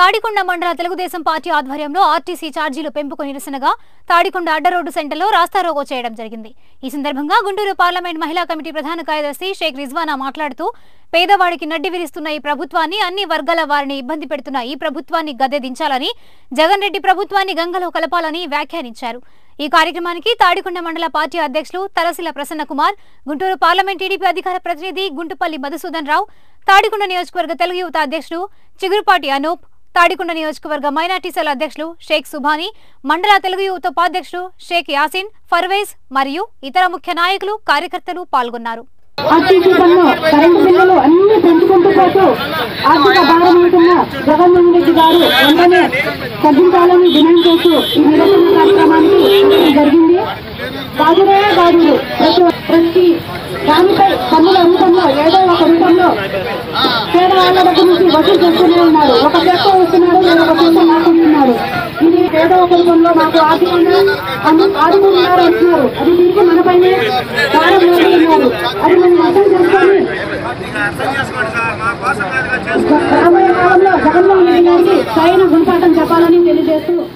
తాడికొండ మండల తెలుగుదేశం పార్టీ ఆధ్వర్యంలో ఆర్టీసీ ఛార్జీలు పెంపుకు నిరసనగా తాడికొండ అడ్డరోడ్డు సెంటర్లో రాస్తారోకో చేయడం జరిగింది ఈ సందర్భంగా గుంటూరు పార్లమెంట్ మహిళా కమిటీ ప్రధాన కార్యదర్శి షేక్ రిజ్వానా మాట్లాడుతూ పేదవాడికి నడ్డి విరుస్తున్న ఈ ప్రభుత్వాన్ని అన్ని వర్గాల వారిని ఇబ్బంది పెడుతున్న ఈ ప్రభుత్వాన్ని గద్దెదించాలని జగన్ రెడ్డి ప్రభుత్వాన్ని గంగలో కలపాలని వ్యాఖ్యానించారు ఈ కార్యక్రమానికి తాడికొండ మండల పార్టీ అధ్యక్షులు తలసిల ప్రసన్న కుమార్ గుంటూరు పార్లమెంట్ టీడీపీ అధికార ప్రతినిధి గుంటుపల్లి మధుసూదన్ రావు తాడికొండ నియోజకవర్గ తెలుగు యువత అధ్యక్షుడు చిగురుపాటి అనూప్ తాడికొండ నియోజకవర్గ మైనార్టీ సెల్ అధ్యక్షులు షేక్ సుభాని మండల తెలుగు యువత ఉపాధ్యక్షుడు షేక్ యాసిన్ ఫర్వేజ్ మరియు ఇతర ముఖ్య నాయకులు కార్యకర్తలు పాల్గొన్నారు ఆర్టీసీ పన్ను కరెంటు బిల్లులు అన్ని పెంచుకుంటూ పోతూ ఆర్థిక భారం అవుతున్న జగన్మోహన్ రెడ్డి గారు వెంటనే తగ్గించాలని డిమాండ్ చేస్తూ ఈ నిరసన కార్యక్రమానికి పెట్టడం జరిగింది బాధుడే బాధుడు ప్రతి ప్రతి దానిపై పన్నుల రూపంలో ఏదో ఒక రూపంలో పేదవాళ్ళ దగ్గర నుంచి వసూలు చేస్తూనే ఉన్నారు ఒక చెక్క వస్తున్నారు లేదా ఒక చెక్క మాకుంటున్నారు ఇది ఏదో ఒక రూపంలో మాకు ఆర్థికంగా అన్ని ఆదుకుంటున్నారు అంటున్నారు అది తిరిగి మనపైనే భారం మోపుతున్నారు అది మనం అర్థం చేసుకొని రాబోయే కాలంలో జగన్మోహన్ రెడ్డి గారికి సరైన గుణపాఠం చెప్పాలని తెలియజేస్తూ